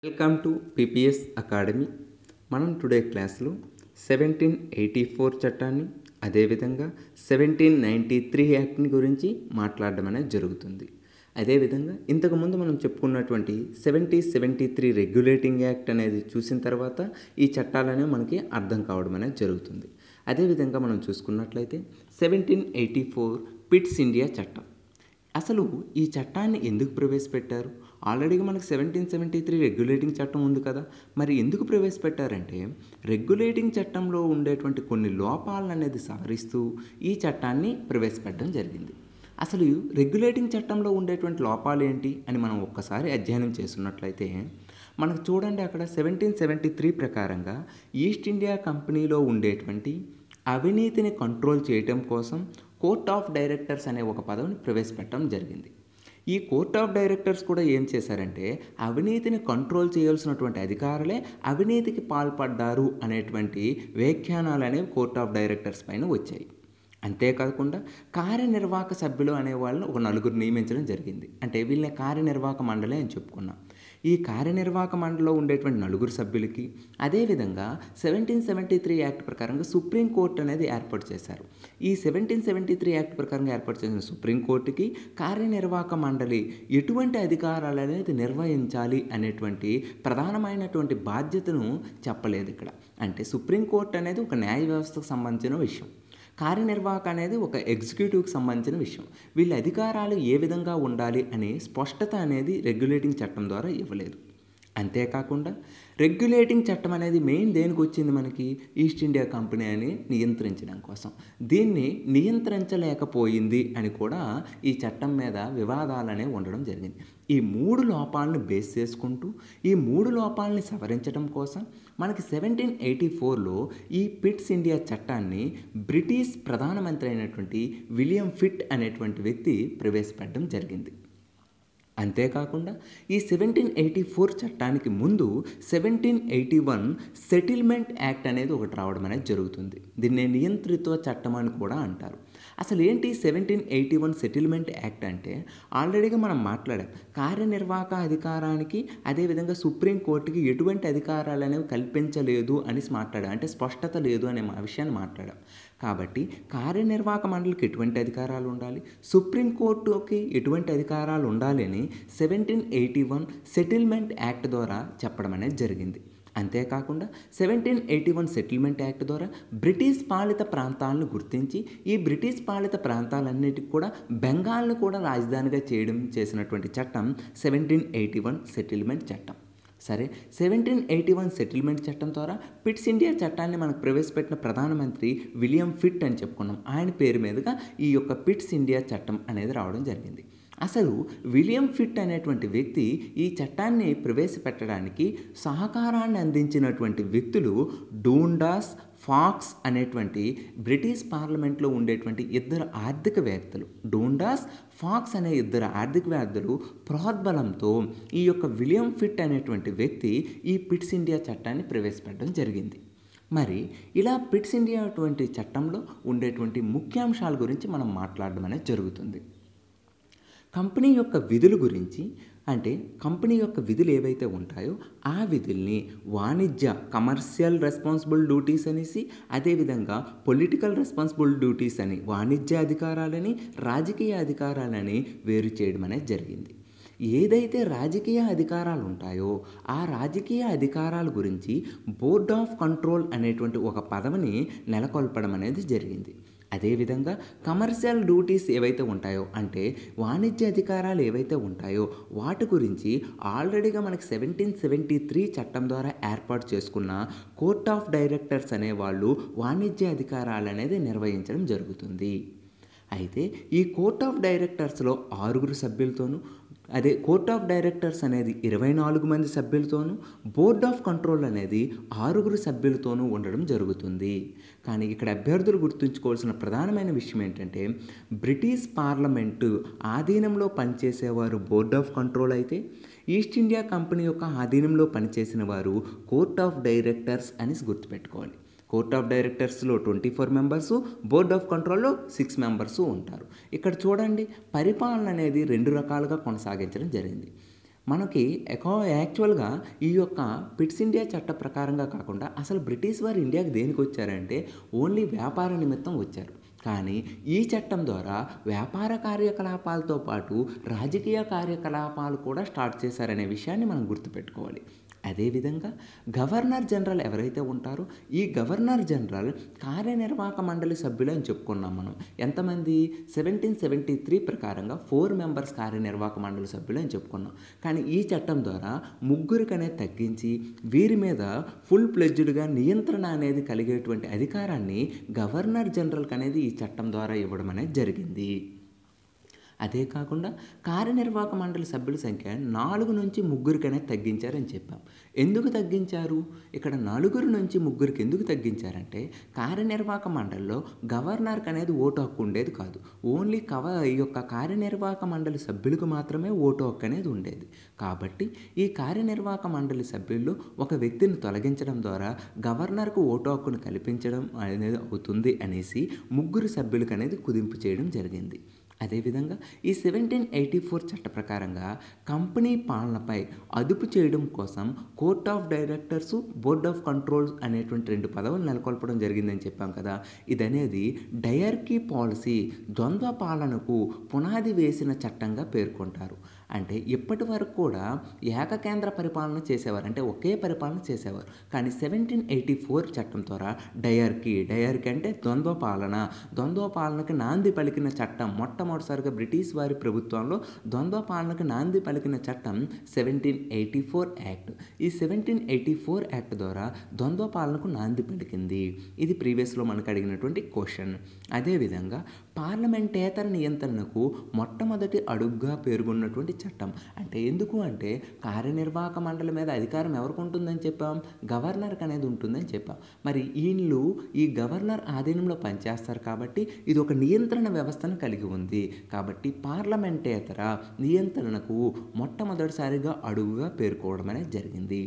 welcome to PPS academy మనం today క్లాస్లో seventeen eighty four చట్టాన్ని అదేవిధంగా సెవెంటీన్ నైంటీ త్రీ యాక్ట్ని గురించి మాట్లాడడం అనేది జరుగుతుంది అదేవిధంగా ఇంతకుముందు మనం చెప్పుకున్నటువంటి seventy seventy three regulating act అనేది చూసిన తర్వాత ఈ చట్టాలనేవి మనకి అర్థం కావడం అనేది జరుగుతుంది అదేవిధంగా మనం చూసుకున్నట్లయితే seventeen eighty four Pitt's India చట్టం అసలు ఈ చట్టాన్ని ఎందుకు ప్రవేశపెట్టారు ఆల్రెడీగా మనకు సెవెంటీన్ సెవెంటీ త్రీ రెగ్యులేటింగ్ చట్టం ఉంది కదా మరి ఎందుకు ప్రవేశపెట్టారంటే రెగ్యులేటింగ్ చట్టంలో ఉండేటువంటి కొన్ని లోపాలను అనేది సవరిస్తూ ఈ చట్టాన్ని ప్రవేశపెట్టడం జరిగింది అసలు రెగ్యులేటింగ్ చట్టంలో ఉండేటువంటి లోపాలు ఏంటి అని మనం ఒక్కసారి అధ్యయనం చేస్తున్నట్లయితే మనకు చూడండి అక్కడ సెవెంటీన్ సెవెంటీ త్రీ ప్రకారంగా ఈస్ట్ ఇండియా కంపెనీలో ఉండేటువంటి అవినీతిని కంట్రోల్ చేయటం కోసం కోర్ట్ ఆఫ్ డైరెక్టర్స్ అనే ఒక పదవిని ప్రవేశపెట్టడం జరిగింది ఈ కోర్ట్ ఆఫ్ డైరెక్టర్స్ కూడా ఏం చేశారంటే అవినీతిని కంట్రోల్ చేయాల్సినటువంటి అధికారులే అవినీతికి పాల్పడ్డారు అనేటువంటి వ్యాఖ్యానాలు అనేవి కోర్ట్ ఆఫ్ డైరెక్టర్స్ పైన వచ్చాయి అంతేకాకుండా కార్యనిర్వాహక సభ్యులు అనే వాళ్ళని ఒక నలుగురు నియమించడం జరిగింది అంటే వీళ్ళని కార్యనిర్వాహక మండలి అని చెప్పుకున్నాం ఈ కార్యనిర్వాహక మండలిలో ఉండేటువంటి నలుగురు సభ్యులకి అదేవిధంగా సెవెంటీన్ సెవెంటీ త్రీ యాక్ట్ ప్రకారంగా సుప్రీంకోర్టు అనేది ఏర్పాటు చేశారు ఈ సెవెంటీన్ సెవెంటీ త్రీ యాక్ట్ ప్రకారంగా ఏర్పాటు చేసిన సుప్రీంకోర్టుకి కార్యనిర్వాహక మండలి ఎటువంటి అధికారాలు అనేది నిర్వహించాలి అనేటువంటి ప్రధానమైనటువంటి బాధ్యతను చెప్పలేదు ఇక్కడ అంటే సుప్రీంకోర్టు అనేది ఒక న్యాయ వ్యవస్థకు సంబంధించిన విషయం కార్యనిర్వాహక అనేది ఒక ఎగ్జిక్యూటివ్కి సంబంధించిన విషయం వీళ్ళ అధికారాలు ఏ విధంగా ఉండాలి అనే స్పష్టత అనేది రెగ్యులేటింగ్ చట్టం ద్వారా ఇవ్వలేదు అంతేకాకుండా రెగ్యులేటింగ్ చట్టం అనేది మెయిన్ దేనికి వచ్చింది మనకి ఈస్ట్ ఇండియా కంపెనీ అని నియంత్రించడం కోసం దీన్ని నియంత్రించలేకపోయింది అని కూడా ఈ చట్టం మీద వివాదాలనే ఉండడం జరిగింది ఈ మూడు లోపాలను బేస్ చేసుకుంటూ ఈ మూడు లోపాలని సవరించడం కోసం మనకి సెవెంటీన్ ఎయిటీ ఫోర్లో ఈ పిట్స్ ఇండియా చట్టాన్ని బ్రిటిష్ ప్రధానమంత్రి అయినటువంటి విలియం ఫిట్ అనేటువంటి వ్యక్తి ప్రవేశపెట్టడం జరిగింది అంతేకాకుండా ఈ సెవెంటీన్ ఎయిటీ ఫోర్ చట్టానికి ముందు seventeen eighty one settlement act అనేది ఒకటి రావడం అనేది జరుగుతుంది దీన్ని నియంత్రిత్వ చట్టం అని కూడా అంటారు అసలు ఏంటి seventeen eighty one settlement act అంటే ఆల్రెడీగా మనం మాట్లాడాం కార్యనిర్వాహక అధికారానికి అదేవిధంగా సుప్రీంకోర్టుకి ఎటువంటి అధికారాలు అనేవి కల్పించలేదు అని మాట్లాడాం అంటే స్పష్టత లేదు అనే మా విషయాన్ని మాట్లాడాం కాబట్టి కార్యనిర్వాహక మండలికి ఎటువంటి అధికారాలు ఉండాలి సుప్రీంకోర్టుకి ఎటువంటి అధికారాలు ఉండాలి అని seventeen eighty one settlement act ద్వారా చెప్పడం అనేది జరిగింది అంతేకాకుండా seventeen eighty one settlement act ద్వారా బ్రిటిష్ పాలిత ప్రాంతాలను గుర్తించి ఈ బ్రిటిష్ పాలిత ప్రాంతాలన్నిటికి కూడా బెంగాల్ను కూడా రాజధానిగా చేయడం చేసినటువంటి చట్టం సెవెంటీన్ ఎయిటీ వన్ సెటిల్మెంట్ చట్టం సరే సెవెంటీన్ ఎయిటీ వన్ సెటిల్మెంట్ చట్టం ద్వారా పిట్స్ ఇండియా చట్టాన్ని మనకు ప్రవేశపెట్టిన ప్రధానమంత్రి విలియం ఫిట్ అని చెప్పుకున్నాం ఆయన పేరు మీదుగా ఈ యొక్క పిట్స్ ఇండియా చట్టం అనేది రావడం జరిగింది అసలు విలియం ఫిట్ అనేటువంటి వ్యక్తి ఈ చట్టాన్ని ప్రవేశపెట్టడానికి సహకారాన్ని అందించినటువంటి వ్యక్తులు డూండాస్ ఫాక్స్ అనేటువంటి బ్రిటిష్ పార్లమెంట్లో ఉండేటువంటి ఇద్దరు ఆర్థికవేత్తలు డూండాస్ ఫాక్స్ అనే ఇద్దరు ఆర్థికవేత్తలు ప్రోద్బలంతో ఈ యొక్క విలియం ఫిట్ అనేటువంటి వ్యక్తి ఈ పిట్స్ ఇండియా చట్టాన్ని ప్రవేశపెట్టడం జరిగింది మరి ఇలా పిట్స్ ఇండియా అటువంటి చట్టంలో ఉండేటువంటి ముఖ్యాంశాల గురించి మనం మాట్లాడడం అనేది జరుగుతుంది కంపెనీ యొక్క విధుల గురించి అంటే కంపెనీ యొక్క విధులు ఏవైతే ఉంటాయో ఆ విధుల్ని వాణిజ్య కమర్షియల్ రెస్పాన్సిబుల్ డ్యూటీస్ అనేసి అదేవిధంగా పొలిటికల్ రెస్పాన్సిబుల్ డ్యూటీస్ అని వాణిజ్య అధికారాలని రాజకీయ అధికారాలని వేరు చేయడం అనేది జరిగింది ఏదైతే రాజకీయ అధికారాలు ఉంటాయో ఆ రాజకీయ అధికారాల గురించి బోర్డ్ ఆఫ్ కంట్రోల్ అనేటువంటి ఒక పదవిని నెలకొల్పడం అనేది జరిగింది అదేవిధంగా కమర్షియల్ డ్యూటీస్ ఏవైతే ఉంటాయో అంటే వాణిజ్య అధికారాలు ఏవైతే ఉంటాయో వాటి గురించి ఆల్రెడీగా మనకి సెవెంటీన్ సెవెంటీ త్రీ చట్టం ద్వారా ఏర్పాటు చేసుకున్న కోర్ట్ ఆఫ్ డైరెక్టర్స్ అనేవాళ్ళు వాణిజ్య అధికారాలు అనేది నిర్వహించడం జరుగుతుంది అయితే ఈ కోర్ట్ ఆఫ్ డైరెక్టర్స్లో ఆరుగురు సభ్యులతోనూ అదే కోర్ట్ ఆఫ్ డైరెక్టర్స్ అనేది ఇరవై నాలుగు మంది సభ్యులతోనూ బోర్డ్ ఆఫ్ కంట్రోల్ అనేది ఆరుగురు సభ్యులతోనూ ఉండడం జరుగుతుంది కానీ ఇక్కడ అభ్యర్థులు గుర్తుంచుకోవాల్సిన ప్రధానమైన విషయం ఏంటంటే బ్రిటిష్ పార్లమెంటు ఆధీనంలో పనిచేసేవారు బోర్డ్ ఆఫ్ కంట్రోల్ అయితే ఈస్ట్ ఇండియా కంపెనీ యొక్క ఆధీనంలో పనిచేసిన వారు కోర్ట్ ఆఫ్ డైరెక్టర్స్ అని గుర్తుపెట్టుకోవాలి కోర్ట్ ఆఫ్ డైరెక్టర్స్లో twenty four members board of కంట్రోల్లో సిక్స్ మెంబర్స్ ఉంటారు ఇక్కడ చూడండి పరిపాలన అనేది రెండు రకాలుగా కొనసాగించడం జరిగింది మనకి ఎకో యాక్చువల్గా ఈ యొక్క పిట్స్ ఇండియా చట్ట ప్రకారంగా కాకుండా అసలు బ్రిటిష్ వారు ఇండియాకి దేనికి వచ్చారంటే ఓన్లీ వ్యాపార నిమిత్తం వచ్చారు కానీ ఈ చట్టం ద్వారా వ్యాపార కార్యకలాపాలతో పాటు రాజకీయ కార్యకలాపాలు కూడా స్టార్ట్ చేశారనే విషయాన్ని మనం గుర్తుపెట్టుకోవాలి అదేవిధంగా గవర్నర్ జనరల్ ఎవరైతే ఉంటారో ఈ గవర్నర్ జనరల్ కార్యనిర్వాహక మండలి సభ్యులు అని చెప్పుకున్నాం మనం ఎంతమంది సెవెంటీన్ సెవెంటీ త్రీ ప్రకారంగా ఫోర్ మెంబర్స్ కార్యనిర్వాహక మండలి సభ్యులు అని చెప్పుకున్నాం కానీ ఈ చట్టం ద్వారా ముగ్గురికనే తగ్గించి వీరి మీద ఫుల్ ప్లెడ్జ్డ్గా నియంత్రణ అనేది కలిగేటువంటి అధికారాన్ని గవర్నర్ జనరల్కి అనేది ఈ చట్టం ద్వారా ఇవ్వడం అనేది జరిగింది అదే కాకుండా కార్యనిర్వాహక మండలి సభ్యుల సంఖ్య నాలుగు నుంచి ముగ్గురికనే తగ్గించారని చెప్పాం ఎందుకు తగ్గించారు ఇక్కడ నలుగురు నుంచి ముగ్గురికి ఎందుకు తగ్గించారంటే కార్యనిర్వాహక మండలిలో గవర్నర్కి అనేది ఓటు హక్కు ఉండేది కాదు ఓన్లీ కవ ఈ యొక్క కార్యనిర్వాహక మండలి సభ్యులకు మాత్రమే ఓటు హక్కు అనేది ఉండేది కాబట్టి ఈ కార్యనిర్వాహక మండలి సభ్యుల్లో ఒక వ్యక్తిని తొలగించడం ద్వారా గవర్నర్కు ఓటు హక్కును కల్పించడం అనేది అవుతుంది అనేసి ముగ్గురు సభ్యులకు అనేది కుదింపు చేయడం జరిగింది అదేవిధంగా ఈ సెవెంటీన్ ఎయిటీ ఫోర్ చట్ట ప్రకారంగా కంపెనీ పాలనపై అదుపు చేయడం కోసం court of directors board of controls అనేటువంటి రెండు పదవులు నెలకొల్పడం జరిగిందని చెప్పాం కదా ఇదనేది డయర్కీ పాలసీ ద్వంద్వ పాలనకు పునాది వేసిన చట్టంగా పేర్కొంటారు అంటే ఇప్పటి వరకు కూడా ఏకకేంద్ర పరిపాలన చేసేవారు అంటే ఒకే పరిపాలన చేసేవారు కానీ సెవెంటీన్ ఎయిటీ ఫోర్ చట్టం ద్వారా డయర్కి డయర్కి అంటే ద్వంద్వ పాలన ద్వంద్వ పాలనకి నాంది పలికిన చట్టం మొట్టమొదటిసారిగా బ్రిటిష్ వారి ప్రభుత్వంలో ద్వంద్వ పాలనకు నాంది పలికిన చట్టం సెవెంటీన్ ఎయిటీ ఫోర్ యాక్ట్ ఈ సెవెంటీన్ ఎయిటీ ఫోర్ యాక్ట్ ద్వారా ద్వంద్వ పాలనకు నాంది పలికింది ఇది ప్రీవియస్లో మనకు అడిగినటువంటి క్వశ్చన్ అదేవిధంగా పార్లమెంటేతర నియంత్రణకు మొట్టమొదటి అడుగుగా పేర్కొన్నటువంటి చట్టం అంటే ఎందుకు అంటే కార్యనిర్వాహక మండలి మీద అధికారం ఎవరికి ఉంటుందని చెప్పాం గవర్నర్కి అనేది ఉంటుందని చెప్పాం మరి వీళ్ళు ఈ గవర్నర్ ఆధీనంలో పనిచేస్తారు కాబట్టి ఇది ఒక నియంత్రణ వ్యవస్థను కలిగి ఉంది కాబట్టి పార్లమెంటేతర నియంత్రణకు మొట్టమొదటిసారిగా అడుగుగా పేర్కోవడం అనేది జరిగింది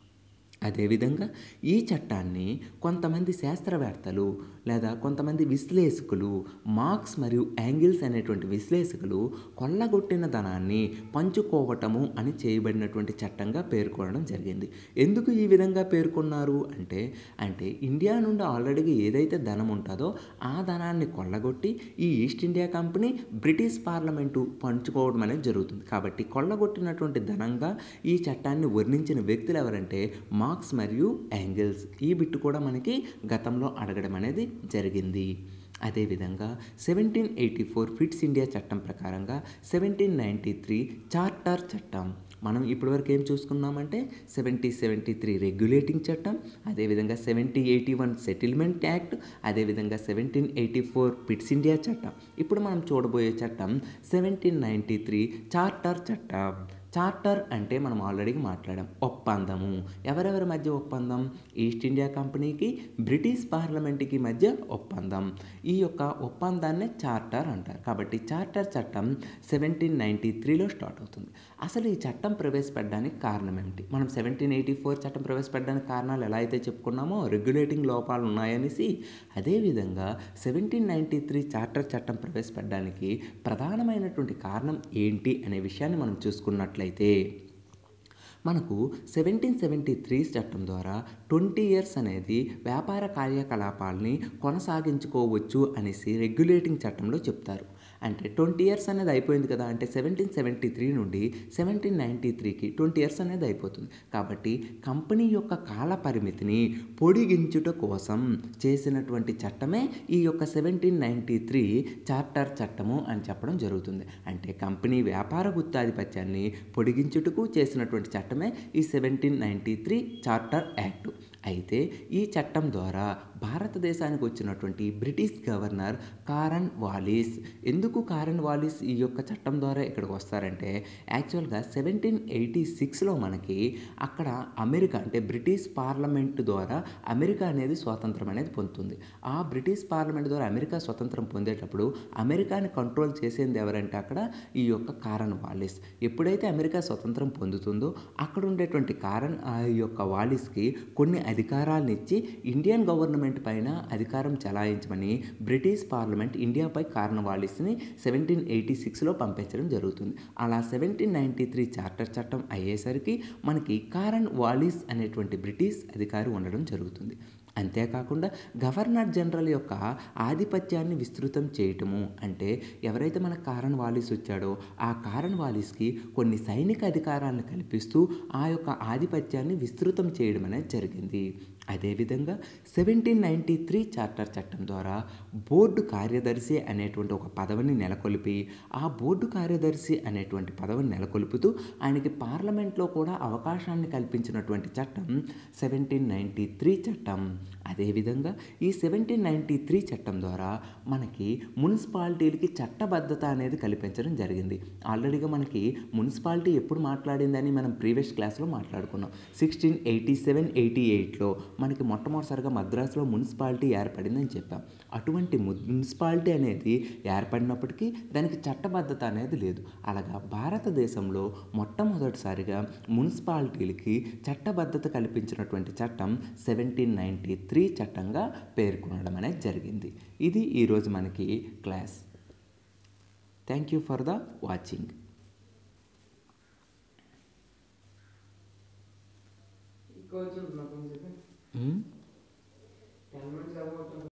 అదేవిధంగా ఈ చట్టాన్ని కొంతమంది శాస్త్రవేత్తలు లేదా కొంతమంది విశ్లేషకులు మార్క్స్ మరియు యాంగిల్స్ అనేటువంటి విశ్లేషకులు కొల్లగొట్టిన ధనాన్ని పంచుకోవటము అని చేయబడినటువంటి చట్టంగా పేర్కొనడం జరిగింది ఎందుకు ఈ విధంగా పేర్కొన్నారు అంటే అంటే ఇండియా నుండి ఆల్రెడీ ఏదైతే ధనం ఉంటుందో ఆ ధనాన్ని కొల్లగొట్టి ఈ East India company British parliament పంచుకోవడం అనేది జరుగుతుంది కాబట్టి కొల్లగొట్టినటువంటి ధనంగా ఈ చట్టాన్ని వర్ణించిన వ్యక్తులు ఎవరంటే మార్క్స్ మరియు యాంగిల్స్ ఈ బిట్టు కూడా మనకి గతంలో అడగడం అనేది జరిగింది అదేవిధంగా seventeen eighty four Pitt's India చట్టం ప్రకారంగా సెవెంటీన్ నైంటీ త్రీ చార్టర్ చట్టం మనం ఇప్పటివరకు ఏం చూసుకున్నామంటే సెవెంటీ సెవెంటీ త్రీ రెగ్యులేటింగ్ చట్టం అదేవిధంగా seventy eighty one settlement act అదేవిధంగా seventeen eighty four Pitt's India చట్టం ఇప్పుడు మనం చూడబోయే చట్టం సెవెంటీన్ నైంటీ త్రీ చార్టర్ చట్టం చార్టర్ అంటే మనం ఆల్రెడీ మాట్లాడాం ఒప్పందము ఎవరెవరి మధ్య ఒప్పందం ఈస్ట్ ఇండియా కంపెనీకి బ్రిటిష్ పార్లమెంట్కి మధ్య ఒప్పందం ఈ యొక్క ఒప్పందాన్నే చార్టర్ అంటారు కాబట్టి చార్టర్ చట్టం సెవెంటీన్ నైంటీ త్రీలో స్టార్ట్ అవుతుంది అసలు ఈ చట్టం ప్రవేశపెట్టడానికి కారణం ఏమిటి మనం సెవెంటీన్ ఎయిటీ ఫోర్ చట్టం ప్రవేశపెట్టడానికి కారణాలు ఎలా అయితే చెప్పుకున్నామో రెగ్యులేటింగ్ లోపాలు ఉన్నాయనేసి అదేవిధంగా సెవెంటీన్ నైంటీ త్రీ చార్టర్ చట్టం ప్రవేశపెట్టడానికి ప్రధానమైనటువంటి కారణం ఏంటి అనే విషయాన్ని మనం చూసుకున్నట్లయితే మనకు సెవెంటీన్ సెవెంటీ త్రీ చట్టం ద్వారా ట్వంటీ ఇయర్స్ అనేది వ్యాపార కార్యకలాపాలని కొనసాగించుకోవచ్చు అనేసి రెగ్యులేటింగ్ చట్టంలో చెప్తారు అంటే ట్వంటీ ఇయర్స్ అనేది అయిపోయింది కదా అంటే సెవెంటీన్ సెవెంటీ త్రీ నుండి సెవెంటీన్ నైంటీ త్రీకి ట్వంటీ ఇయర్స్ అనేది అయిపోతుంది కాబట్టి కంపెనీ యొక్క కాల పరిమితిని పొడిగించుట కోసం చేసినటువంటి చట్టమే ఈ యొక్క సెవెంటీన్ నైంటీ త్రీ చార్టర్ చట్టము అని చెప్పడం జరుగుతుంది అంటే కంపెనీ వ్యాపార గుత్తాధిపత్యాన్ని పొడిగించుటకు చేసినటువంటి చట్టమే ఈ seventeen ninety three charter act అయితే ఈ చట్టం ద్వారా భారతదేశానికి వచ్చినటువంటి బ్రిటిష్ గవర్నర్ కారన్ వాలిస్ ఎందుకు కారన్ వాలిస్ ఈ యొక్క చట్టం ద్వారా ఇక్కడికి వస్తారంటే యాక్చువల్గా సెవెంటీన్ ఎయిటీ సిక్స్లో మనకి అక్కడ అమెరికా అంటే బ్రిటిష్ పార్లమెంట్ ద్వారా అమెరికా అనేది స్వాతంత్రం అనేది పొందుతుంది ఆ బ్రిటిష్ పార్లమెంట్ ద్వారా అమెరికా స్వతంత్రం పొందేటప్పుడు అమెరికాని కంట్రోల్ చేసేది ఎవరంటే అక్కడ ఈ యొక్క కారన్ వాలిస్ ఎప్పుడైతే అమెరికా స్వతంత్రం పొందుతుందో అక్కడ ఉండేటువంటి కారన్ ఆ యొక్క వాలిస్కి కొన్ని అధికారాలను ఇచ్చి ఇండియన్ గవర్నమెంట్ గవర్నమెంట్ పైన అధికారం చలాయించమని బ్రిటిష్ పార్లమెంట్ ఇండియాపై కారణ వాలిస్ని సెవెంటీన్ ఎయిటీ సిక్స్లో పంపించడం జరుగుతుంది అలా సెవెంటీన్ నైంటీ త్రీ చార్టర్ చట్టం అయ్యేసరికి మనకి కారన్ వాలిస్ అనేటువంటి బ్రిటిష్ అధికారి ఉండడం జరుగుతుంది అంతేకాకుండా గవర్నర్ జనరల్ యొక్క ఆధిపత్యాన్ని విస్తృతం చేయటము అంటే ఎవరైతే మన కారన్ వాలిస్ వచ్చాడో ఆ కారన్ వాలిస్కి కొన్ని సైనిక అధికారాలను కల్పిస్తూ ఆ యొక్క ఆధిపత్యాన్ని విస్తృతం చేయడం అనేది జరిగింది అదేవిధంగా సెవెంటీన్ నైంటీ త్రీ చార్టర్ చట్టం ద్వారా బోర్డు కార్యదర్శి అనేటువంటి ఒక పదవిని నెలకొల్పి ఆ బోర్డు కార్యదర్శి అనేటువంటి పదవిని నెలకొల్పుతూ ఆయనకి పార్లమెంట్లో కూడా అవకాశాన్ని కల్పించినటువంటి చట్టం సెవెంటీన్ నైంటీ త్రీ చట్టం అదేవిధంగా ఈ సెవెంటీన్ నైంటీ త్రీ చట్టం ద్వారా మనకి మున్సిపాలిటీలకి చట్టబద్ధత అనేది కల్పించడం జరిగింది ఆల్రెడీగా మనకి మున్సిపాలిటీ ఎప్పుడు మాట్లాడిందని మనం ప్రీవియస్ క్లాస్లో మాట్లాడుకున్నాం సిక్స్టీన్ ఎయిటీ సెవెన్ ఎయిటీ ఎయిట్లో మనకి మొట్టమొదటిసారిగా మద్రాసులో మున్సిపాలిటీ ఏర్పడిందని చెప్పాం అటువంటి మున్సిపాలిటీ అనేది ఏర్పడినప్పటికీ దానికి చట్టబద్ధత అనేది లేదు అలాగా భారతదేశంలో మొట్టమొదటిసారిగా మున్సిపాలిటీలకి చట్టబద్ధత కల్పించినటువంటి చట్టం సెవెంటీన్ నైంటీ త్రీ చట్టంగా పేర్కొనడం అనేది జరిగింది ఇది ఈరోజు మనకి class thank you for the watching కొంచెం నాకు కొంచెం టెన్ మినిట్స్ అవ్వకుండా